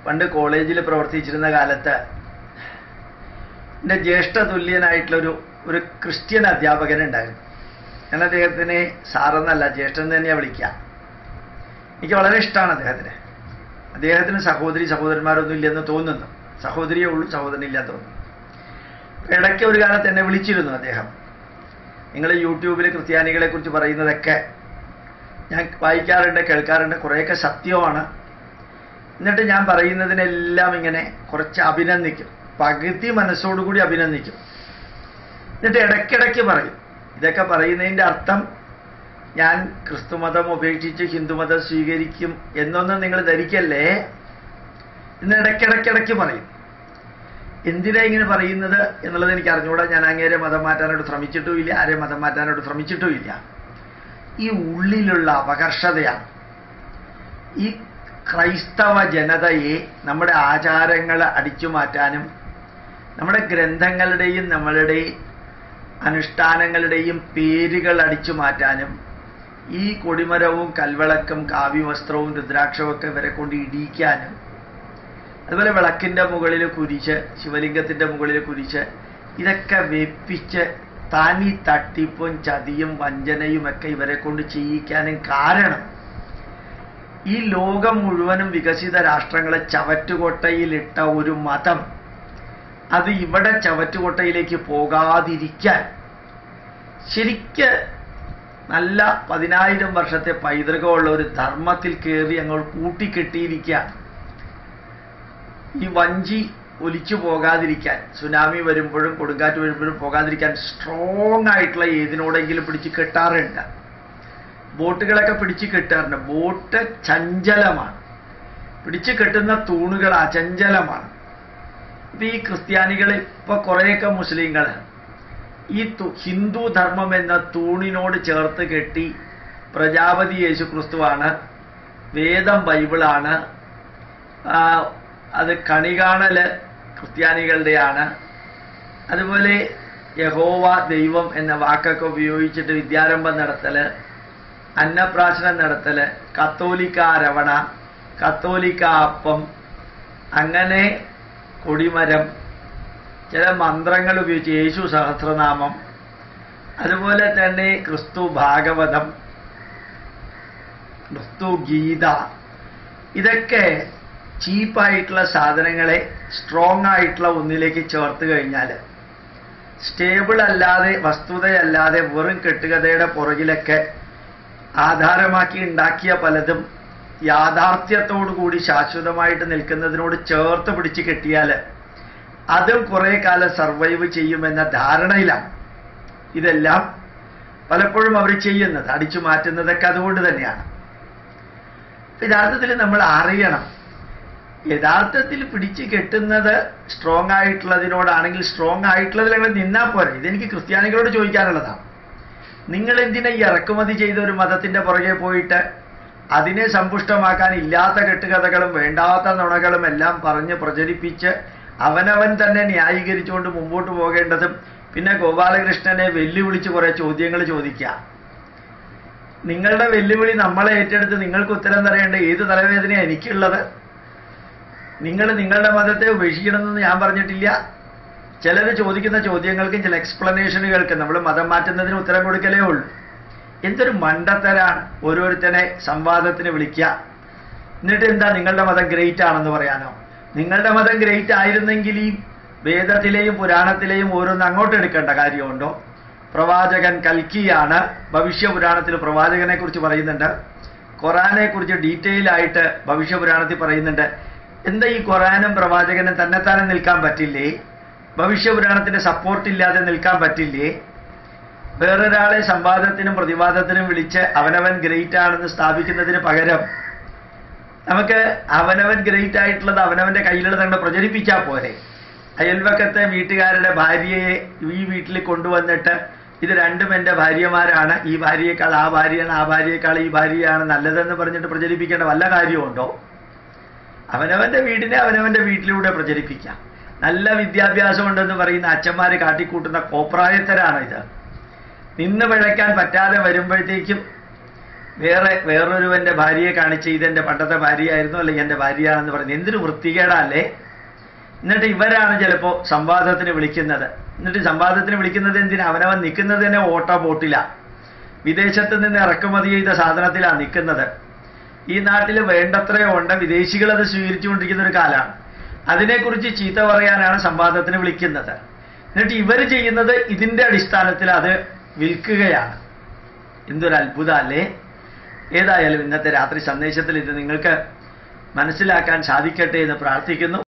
പണ്ട് കോളേജിൽ പ്രവർത്തിച്ചിരുന്ന കാലത്ത് എൻ്റെ ജ്യേഷ്ഠ തുല്യനായിട്ടുള്ളൊരു ഒരു ക്രിസ്ത്യൻ അധ്യാപകൻ ഉണ്ടായിരുന്നു ഞാൻ അദ്ദേഹത്തിനെ സാറെന്നല്ല ജ്യേഷ്ഠൻ തന്നെയാണ് വിളിക്കുക എനിക്ക് വളരെ ഇഷ്ടമാണ് അദ്ദേഹത്തിന് അദ്ദേഹത്തിന് സഹോദരി സഹോദരന്മാരൊന്നും ഇല്ലെന്ന് തോന്നുന്നു സഹോദരിയേ ഉള്ളൂ സഹോദരനില്ല തോന്നുന്നു ഇടയ്ക്ക് ഒരു കാലത്ത് എന്നെ വിളിച്ചിരുന്നു അദ്ദേഹം നിങ്ങൾ യൂട്യൂബിൽ ക്രിസ്ത്യാനികളെ കുറിച്ച് പറയുന്നതൊക്കെ ഞാൻ വായിക്കാറുണ്ട് കേൾക്കാറുണ്ട് കുറേയൊക്കെ സത്യമാണ് എന്നിട്ട് ഞാൻ പറയുന്നതിനെല്ലാം ഇങ്ങനെ കുറച്ച് അഭിനന്ദിക്കും പകുതി മനസ്സോടുകൂടി അഭിനന്ദിക്കും എന്നിട്ട് ഇടയ്ക്കിടയ്ക്ക് പറയും ഇതൊക്കെ പറയുന്നതിൻ്റെ അർത്ഥം ഞാൻ ക്രിസ്തുമതം ഉപേക്ഷിച്ച് ഹിന്ദുമതം സ്വീകരിക്കും എന്നൊന്നും നിങ്ങൾ ധരിക്കല്ലേ എന്ന് ഇടയ്ക്കിടയ്ക്കിടയ്ക്ക് പറയും എന്തിനാ ഇങ്ങനെ പറയുന്നത് എന്നുള്ളത് എനിക്ക് അറിഞ്ഞുകൂടാ ഞാൻ അങ്ങേരെ മതം മാറ്റാനായിട്ട് ശ്രമിച്ചിട്ടുമില്ല ആരെ മതം മാറ്റാനായിട്ട് ശ്രമിച്ചിട്ടുമില്ല ഈ ഉള്ളിലുള്ള അപകർഷതയാണ് ഈ ക്രൈസ്തവ ജനതയെ നമ്മുടെ ആചാരങ്ങൾ അടിച്ചു മാറ്റാനും നമ്മുടെ ഗ്രന്ഥങ്ങളുടെയും നമ്മളുടെ അനുഷ്ഠാനങ്ങളുടെയും പേരുകൾ അടിച്ചു മാറ്റാനും ഈ കൊടിമരവും കൽവിളക്കും കാവ്യവസ്ത്രവും രുദ്രാക്ഷവും ഒക്കെ ഇവരെ കൊണ്ട് ഇടിയിക്കാനും അതുപോലെ വിളക്കിൻ്റെ മുകളിൽ കുരിച്ച് ശിവലിംഗത്തിൻ്റെ മുകളിൽ കുരിച്ച് ഇതൊക്കെ വെപ്പിച്ച് താനി തട്ടിപ്പും ചതിയും വഞ്ചനയും ഒക്കെ ഇവരെ കൊണ്ട് ചെയ്യിക്കാനും കാരണം ഈ ലോകം മുഴുവനും വികസിത രാഷ്ട്രങ്ങളെ ചവറ്റുകൊട്ടയിലിട്ട ഒരു മതം അത് ഇവിടെ ചവറ്റുകൊട്ടയിലേക്ക് പോകാതിരിക്കാൻ ശരിക്ക് നല്ല പതിനായിരം വർഷത്തെ പൈതൃകമുള്ള ഒരു ധർമ്മത്തിൽ കയറി അങ്ങോട്ട് കൂട്ടിക്കെട്ടിയിരിക്കുകയാണ് ഈ വഞ്ചി ഒലിച്ചു പോകാതിരിക്കാൻ സുനാമി വരുമ്പോഴും കൊടുങ്കാറ്റ് വരുമ്പോഴും പോകാതിരിക്കാൻ സ്ട്രോങ് ആയിട്ടുള്ള ഏതിനോടെങ്കിലും പിടിച്ച് കെട്ടാറുണ്ട് ബോട്ടുകളൊക്കെ പിടിച്ച് കെട്ടാറുണ്ട് ബോട്ട് ചഞ്ചലമാണ് പിടിച്ച് കെട്ടുന്ന തൂണുകൾ അചഞ്ചലമാണ് ഇപ്പൊ ഈ ക്രിസ്ത്യാനികൾ ഇപ്പൊ കുറേയൊക്കെ മുസ്ലിങ്ങൾ ഈ തു- ഹിന്ദു ധർമ്മം എന്ന തൂണിനോട് ചേർത്ത് കെട്ടി പ്രജാപതി യേശു ക്രിസ്തുവാണ് വേദം ബൈബിളാണ് ആ, അത് കണികാണല് ക്രിസ്ത്യാനികളുടെയാണ് അതുപോലെ യഹോവ ദൈവം എന്ന വാക്കൊക്കെ ഉപയോഗിച്ചിട്ട് വിദ്യാരംഭം നടത്തല് അന്നപ്രാശനം നടത്തല് കത്തോലിക്ക അരവണ കത്തോലിക്ക അപ്പം അങ്ങനെ കൊടിമരം ചില മന്ത്രങ്ങൾ ഉപയോഗിച്ച് യേശു സഹസ്രനാമം അതുപോലെ തന്നെ ക്രിസ്തു ഭാഗവതം ക്രിസ്തു ഗീത ഇതൊക്കെ ചീപ്പായിട്ടുള്ള സാധനങ്ങളെ സ്ട്രോങ് ആയിട്ടുള്ള ഒന്നിലേക്ക് ചേർത്ത് കഴിഞ്ഞാൽ സ്റ്റേബിൾ അല്ലാതെ വസ്തുതയല്ലാതെ വെറും കെട്ടുകഥയുടെ പുറകിലൊക്കെ ആധാരമാക്കി ഉണ്ടാക്കിയ പലതും യാഥാർത്ഥ്യത്തോടു കൂടി ശാശ്വതമായിട്ട് നിൽക്കുന്നതിനോട് ചേർത്ത് പിടിച്ച് കെട്ടിയാൽ അതും കുറെ കാലം സർവൈവ് ചെയ്യുമെന്ന ധാരണയിലാണ് ഇതെല്ലാം പലപ്പോഴും അവർ ചെയ്യുന്നത് അടിച്ചു മാറ്റുന്നതൊക്കെ അതുകൊണ്ട് തന്നെയാണ് യഥാർത്ഥത്തിൽ നമ്മൾ അറിയണം യഥാർത്ഥത്തിൽ പിടിച്ച് കെട്ടുന്നത് സ്ട്രോങ് ആയിട്ടുള്ളതിനോടാണെങ്കിൽ സ്ട്രോങ് ആയിട്ടുള്ളതിൽ ഞങ്ങൾ നിന്നാൽ പോരെ ഇതെനിക്ക് ക്രിസ്ത്യാനികളോട് ചോദിക്കാനുള്ളതാണ് നിങ്ങൾ എന്തിനാ ഈ ഇറക്കുമതി ചെയ്ത ഒരു മതത്തിന്റെ പുറകെ പോയിട്ട് അതിനെ സമ്പുഷ്ടമാക്കാൻ ഇല്ലാത്ത കെട്ടുകഥകളും വേണ്ടാത്ത നുണകളും എല്ലാം പറഞ്ഞ് പ്രചരിപ്പിച്ച് അവനവൻ തന്നെ ന്യായീകരിച്ചുകൊണ്ട് മുമ്പോട്ട് പോകേണ്ടതും പിന്നെ ഗോപാലകൃഷ്ണനെ വെല്ലുവിളിച്ച് കുറെ ചോദ്യങ്ങൾ ചോദിക്കുക നിങ്ങളുടെ വെല്ലുവിളി നമ്മളെ ഏറ്റെടുത്ത് നിങ്ങൾക്ക് ഉത്തരം തരേണ്ട ഏത് തലവേദനയാണ് എനിക്കുള്ളത് നിങ്ങൾ നിങ്ങളുടെ മതത്തെ ഉപേക്ഷിക്കണമെന്ന് ഞാൻ പറഞ്ഞിട്ടില്ല ചിലർ ചോദിക്കുന്ന ചോദ്യങ്ങൾക്കും ചില എക്സ്പ്ലനേഷനുകൾക്കും നമ്മൾ മതം മാറ്റുന്നതിന് ഉത്തരം കൊടുക്കലേ ഉള്ളൂ എന്തൊരു മണ്ടത്തരാണ് ഓരോരുത്തരെ സംവാദത്തിന് വിളിക്കുക എന്നിട്ട് എന്താ നിങ്ങളുടെ മതം ഗ്രേറ്റ് ആണെന്ന് പറയാനോ നിങ്ങളുടെ മതം ഗ്രേറ്റ് ആയിരുന്നെങ്കിൽ ഈ വേദത്തിലെയും പുരാണത്തിലെയും ഓരോന്ന് അങ്ങോട്ട് എടുക്കേണ്ട കാര്യമുണ്ടോ പ്രവാചകൻ കൽക്കിയാണ് ഭവിഷ്യപുരാണത്തിൽ പ്രവാചകനെ കുറിച്ച് പറയുന്നുണ്ട് ഖുറാനെ കുറിച്ച് ഡീറ്റെയിൽ ആയിട്ട് ഭവിഷ്യപുരാണത്തിൽ പറയുന്നുണ്ട് എന്താ ഈ ഖുറാനും പ്രവാചകനും തന്നെത്താനെ നിൽക്കാൻ പറ്റില്ലേ ഭവിഷ്യപുരാണത്തിന്റെ സപ്പോർട്ട് ഇല്ലാതെ നിൽക്കാൻ പറ്റില്ലേ വേറൊരാളെ സംവാദത്തിനും പ്രതിവാദത്തിനും വിളിച്ച് അവനവൻ ഗ്രേറ്റ് ആണെന്ന് സ്ഥാപിക്കുന്നതിന് പകരം നമുക്ക് അവനവൻ ഗ്രേറ്റ് ആയിട്ടുള്ളത് അവനവന്റെ കയ്യിലുള്ള തന്നെ പ്രചരിപ്പിച്ചാൽ പോരെ അയൽവക്കത്തെ വീട്ടുകാരുടെ ഭാര്യയെ ഈ വീട്ടിൽ കൊണ്ടുവന്നിട്ട് ഇത് രണ്ടും എൻ്റെ ഭാര്യമാരാണ് ഈ ഭാര്യയേക്കാൾ ആ ഭാര്യയാണ് ആ ഭാര്യയേക്കാൾ ഈ ഭാര്യയാണ് നല്ലതെന്ന് പറഞ്ഞിട്ട് പ്രചരിപ്പിക്കേണ്ട വല്ല കാര്യമുണ്ടോ അവനവന്റെ വീടിനെ അവനവന്റെ വീട്ടിലൂടെ പ്രചരിപ്പിക്കാം നല്ല വിദ്യാഭ്യാസം ഉണ്ടെന്ന് പറയുന്ന അച്ഛന്മാര് കാട്ടിക്കൂട്ടുന്ന കോപ്രായത്തരാണ് ഇത് നിന്ന് പിഴയ്ക്കാൻ പറ്റാതെ വരുമ്പോഴത്തേക്കും വേറെ വേറൊരുവന്റെ ഭാര്യയെ കാണിച്ച് ഇതെന്റെ പണ്ടത്തെ ഭാര്യയായിരുന്നു അല്ലെങ്കിൽ എന്റെ ഭാര്യയാണെന്ന് പറയുന്നത് എന്തൊരു വൃത്തികേടല്ലേ എന്നിട്ട് ഇവരാണ് ചിലപ്പോ സംവാദത്തിന് വിളിക്കുന്നത് എന്നിട്ട് സംവാദത്തിന് വിളിക്കുന്നത് എന്തിനാ അവനവൻ നിൽക്കുന്നത് തന്നെ ഓട്ട ബോട്ടില വിദേശത്ത് നിന്ന് ഇറക്കുമതി ചെയ്ത സാധനത്തിലാണ് നിൽക്കുന്നത് ഈ നാട്ടിൽ വേണ്ടത്രയോ ഉണ്ട് വിദേശികൾ അത് സ്വീകരിച്ചുകൊണ്ടിരിക്കുന്ന ഒരു കാലമാണ് അതിനെക്കുറിച്ച് ചീത്ത പറയാനാണ് സംവാദത്തിന് വിളിക്കുന്നത് എന്നിട്ട് ഇവർ ചെയ്യുന്നത് ഇതിന്റെ അടിസ്ഥാനത്തിൽ അത് വിൽക്കുകയാണ് എന്തൊരു അത്ഭുത അല്ലേ ഏതായാലും ഇന്നത്തെ രാത്രി സന്ദേശത്തിൽ ഇത് നിങ്ങൾക്ക് മനസ്സിലാക്കാൻ സാധിക്കട്ടെ എന്ന് പ്രാർത്ഥിക്കുന്നു